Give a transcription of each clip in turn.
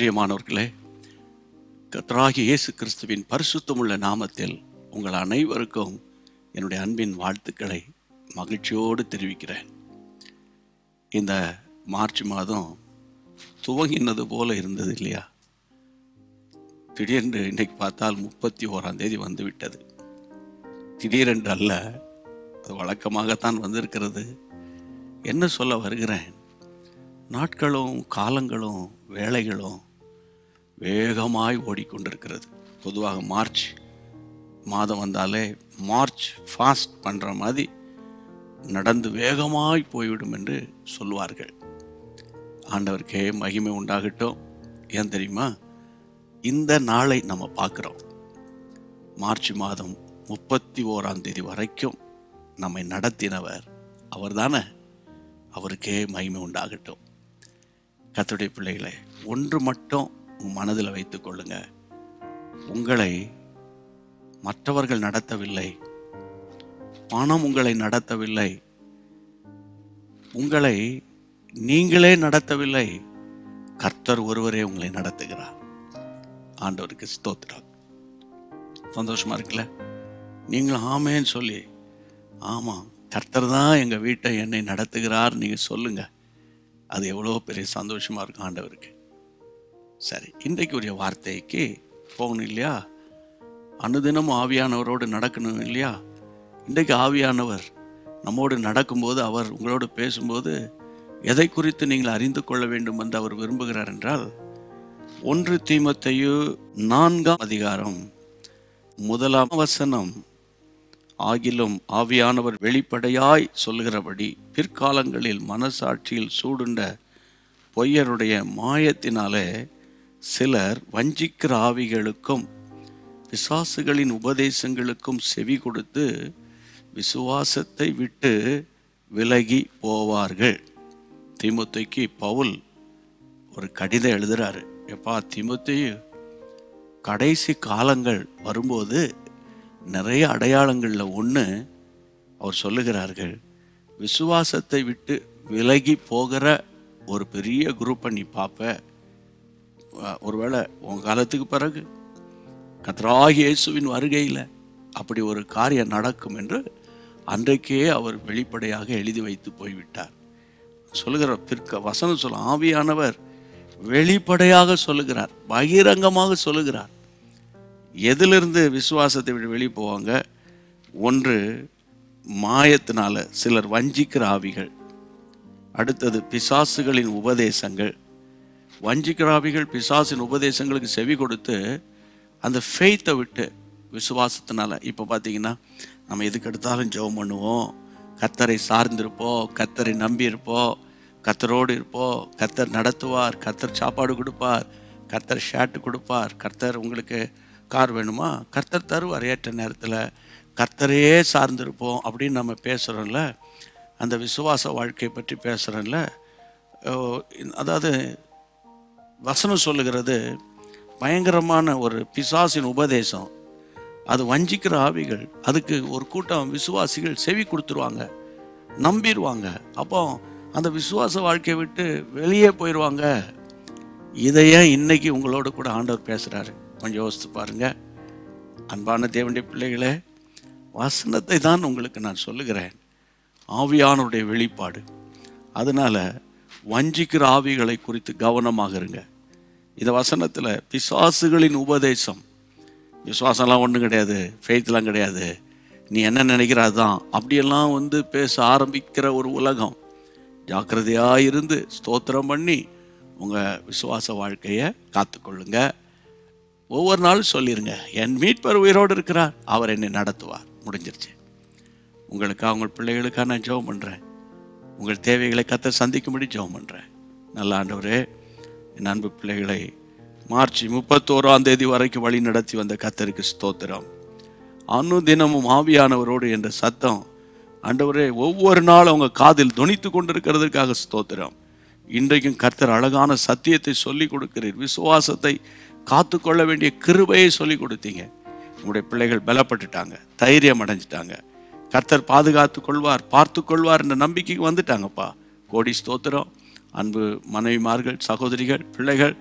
பிரியமானவர்களே கர்த்தராகிய இயேசு கிறிஸ்துவின் பரிசுத்தமுள்ள நாமத்தில் உங்கள் அனைவருக்கும் என்னுடைய அன்பின் வாழ்த்துக்களை மகிழ்ச்சியோடு தெரிவிக்கிறேன் இந்த மார்ச் மாதம் துவங்கினது போல இருந்தது இல்லையா திடீரென்று இன்னைக்கு பார்த்தால் முப்பத்தி ஓராம் தேதி வந்து விட்டது திடீரென்று அல்ல அது வழக்கமாகத்தான் வந்திருக்கிறது என்ன சொல்ல வருகிறேன் நாட்களும் காலங்களும் வேலைகளும் வேகமாய் ஓடிக்கொண்டிருக்கிறது பொதுவாக மார்ச் மாதம் வந்தாலே மார்ச் ஃபாஸ்ட் பண்ணுற மாதிரி நடந்து வேகமாய் போய்விடும் என்று சொல்வார்கள் ஆண்டவருக்கே மகிமை உண்டாகட்டும் ஏன் தெரியுமா இந்த நாளை நம்ம பார்க்குறோம் மார்ச் மாதம் முப்பத்தி ஓராம் தேதி வரைக்கும் நம்மை நடத்தினவர் அவர்தானே அவருக்கே மகிமை உண்டாகட்டும் கர்த்தருடைய பிள்ளைகளை ஒன்று மட்டும் உன் மனதில் வைத்துக் கொள்ளுங்க உங்களை மற்றவர்கள் நடத்தவில்லை பணம் உங்களை நடத்தவில்லை உங்களை நீங்களே நடத்தவில்லை கர்த்தர் ஒருவரே உங்களை நடத்துகிறார் ஆண்டவருக்கு ஸ்தோத்திரம் சந்தோஷமா இருக்குல்ல நீங்களும் ஆமேன்னு சொல்லி ஆமாம் கர்த்தர் தான் எங்கள் வீட்டை என்னை நடத்துகிறார் நீங்கள் சொல்லுங்க அது எவ்வளோ பெரிய சந்தோஷமா இருக்கும் ஆண்டவருக்கு சரி இன்றைக்கு உரிய வார்த்தைக்கு போகணும் இல்லையா அனுதினமும் ஆவியானவரோடு நடக்கணும் இல்லையா இன்றைக்கு ஆவியானவர் நம்மோடு நடக்கும்போது அவர் உங்களோடு பேசும்போது எதை குறித்து நீங்கள் அறிந்து கொள்ள வேண்டும் என்று அவர் விரும்புகிறார் என்றால் ஒன்று தீமத்தையு நான்காம் அதிகாரம் முதலாம் வசனம் ஆகிலும் ஆவியானவர் வெளிப்படையாய் சொல்கிறபடி பிற்காலங்களில் மனசாட்சியில் சூடுண்ட பொய்யருடைய மாயத்தினாலே சிலர் வஞ்சிக்கிற ஆவிகளுக்கும் பிசாசுகளின் உபதேசங்களுக்கும் செவி கொடுத்து விசுவாசத்தை விட்டு விலகி போவார்கள் திமுத்தைக்கு பவுல் ஒரு கடிதம் எழுதுறாரு எப்பா திமுத்தையு கடைசி காலங்கள் வரும்போது நிறைய அடையாளங்களில் ஒன்று அவர் சொல்லுகிறார்கள் விசுவாசத்தை விட்டு விலகி போகிற ஒரு பெரிய குரூப்பை நீ பார்ப்ப அஹ் ஒருவேளை உன் காலத்துக்கு பிறகு கத்ராகி இயேசுவின் வருகையில் அப்படி ஒரு காரியம் நடக்கும் என்று அன்றைக்கே அவர் வெளிப்படையாக எழுதி வைத்து போய்விட்டார் சொல்லுகிற பிற்க வசனம் சொல்ல ஆவியானவர் வெளிப்படையாக சொல்லுகிறார் பகிரங்கமாக சொல்லுகிறார் எதிலிருந்து விசுவாசத்தை விட்டு வெளியே போவாங்க ஒன்று மாயத்தினால சிலர் வஞ்சிக்கிற ஆவிகள் அடுத்தது பிசாசுகளின் உபதேசங்கள் வஞ்சிக்கிற ஆவிகள் பிசாசின் உபதேசங்களுக்கு செவி கொடுத்து அந்த ஃபெய்த்தை விட்டு விசுவாசத்தினால இப்போ பார்த்தீங்கன்னா நம்ம எதுக்கு எடுத்தாலும் ஜெபம் பண்ணுவோம் கத்தரை சார்ந்திருப்போம் கத்தரை நம்பி இருப்போம் கத்தரோடு இருப்போம் கத்தர் நடத்துவார் கத்தர் சாப்பாடு கொடுப்பார் கர்த்தர் ஷர்ட் கொடுப்பார் கர்த்தர் உங்களுக்கு கார் வேணுமா கர்த்தர் தருவார் ஏற்ற நேரத்தில் கர்த்தரையே சார்ந்திருப்போம் அப்படின்னு நம்ம பேசுகிறோம்ல அந்த விசுவாச வாழ்க்கை பற்றி பேசுகிறோம்ல அதாவது வசனம் சொல்லுகிறது பயங்கரமான ஒரு பிசாசின் உபதேசம் அது வஞ்சிக்கிற ஆவிகள் அதுக்கு ஒரு கூட்டம் விசுவாசிகள் செவி கொடுத்துருவாங்க நம்பிடுவாங்க அப்போ அந்த விசுவாச வாழ்க்கையை விட்டு வெளியே போயிடுவாங்க இதையே இன்னைக்கு உங்களோட கூட ஆண்டவர் பேசுகிறாரு கொஞ்சம் யோசித்து பாருங்க அன்பான தேவனுடைய பிள்ளைகளே வசனத்தை தான் உங்களுக்கு நான் சொல்லுகிறேன் ஆவியானவருடைய வெளிப்பாடு அதனால வஞ்சிக்கிற ஆவிகளை குறித்து கவனமாக இருங்க இந்த வசனத்தில் பிசாசுகளின் உபதேசம் விசுவாசம்லாம் ஒன்றும் கிடையாது ஃபெய்த்லாம் கிடையாது நீ என்ன நினைக்கிற அதுதான் அப்படியெல்லாம் வந்து பேச ஆரம்பிக்கிற ஒரு உலகம் ஜாக்கிரதையாக இருந்து ஸ்தோத்திரம் பண்ணி உங்கள் விசுவாச வாழ்க்கையை காத்துக்கொள்ளுங்க ஒவ்வொரு நாளும் சொல்லிடுங்க என் மீட்பர் உயிரோடு இருக்கிறார் அவர் என்னை நடத்துவார் முடிஞ்சிருச்சு உங்களுக்காக உங்கள் பிள்ளைகளுக்காக நான் ஜெபம் பண்ணுறேன் உங்கள் தேவைகளை கத்த சந்திக்கும்படி ஜெபம் பண்ணுறேன் நல்ல ஆண்டவரே என் அன்பு பிள்ளைகளை மார்ச் முப்பத்தோராம் தேதி வரைக்கும் வழி நடத்தி வந்த கத்தருக்கு ஸ்தோத்திரம் அனுதினமும் ஆவியானவரோடு என்ற சத்தம் ஆண்டவரே ஒவ்வொரு நாளும் அவங்க காதில் துணித்து கொண்டிருக்கிறதுக்காக ஸ்தோத்திரம் இன்றைக்கும் கர்த்தர் அழகான சத்தியத்தை சொல்லி கொடுக்கிறீர் விசுவாசத்தை காத்துக்கொள்ள வேண்டிய கிருபையை சொல்லி கொடுத்தீங்க உங்களுடைய பிள்ளைகள் பலப்பட்டுட்டாங்க தைரியம் அடைஞ்சிட்டாங்க கர்த்தர் பாதுகாத்து கொள்வார் பார்த்து கொள்வார் என்ற நம்பிக்கைக்கு வந்துட்டாங்கப்பா கோடி ஸ்தோத்திரம் அன்பு மனைவிமார்கள் சகோதரிகள் பிள்ளைகள்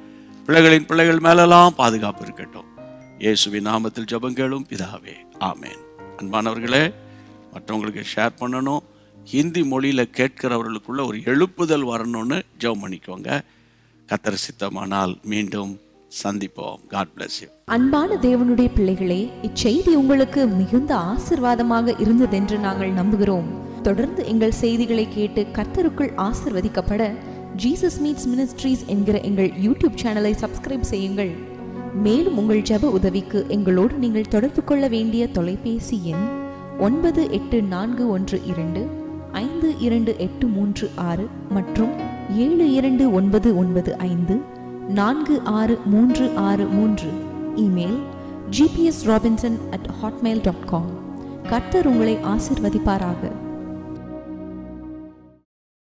பிள்ளைகளின் பிள்ளைகள் மேலெல்லாம் பாதுகாப்பு இருக்கட்டும் இயேசுவின் நாமத்தில் ஜெபம் கேளும் பிதாவே ஆமென் அன்பானவர்களே மற்றவங்களுக்கு ஷேர் பண்ணணும் ஹிந்தி மொழியில் கேட்கிறவர்களுக்குள்ள ஒரு எழுப்புதல் வரணும்னு ஜெபம் பண்ணிக்கோங்க கத்தர் சித்தமானால் மீண்டும் சந்திப்போம் காட் bless you அன்பான தேவனுடைய பிள்ளைகளே இச்செய்தி உங்களுக்கு மிகுந்த ஆசிர்வாதமாக இருந்ததென்று நாங்கள் நம்புகிறோம் தொடர்ந்து எங்கள் செய்திகளை கேட்டு கர்த்தருக்குள் ஆசிர்வதிக்கப்பட ஜீசஸ் மீட்ஸ் மினிஸ்ட்ரீஸ் என்கிற எங்கள் யூடியூப் சேனலை சப்ஸ்கிரைப் செய்யுங்கள் மேலும் உங்கள் ஜெப உதவிக்கு எங்களோடு நீங்கள் தொடர்பு கொள்ள வேண்டிய தொலைபேசி எண் ஒன்பது எட்டு நான்கு ஒன்று இரண்டு ஐந்து இரண்டு எட்டு மூன்று ஆறு மற்றும் ஏழு இரண்டு ஒன்பது ஒன்பது ஐந்து நான்கு ஆறு மூன்று ஆறு மூன்று email GPS Robinson at Hotmail dot com கர்த்தர் உங்களை ஆசிர்வதிப்பாராக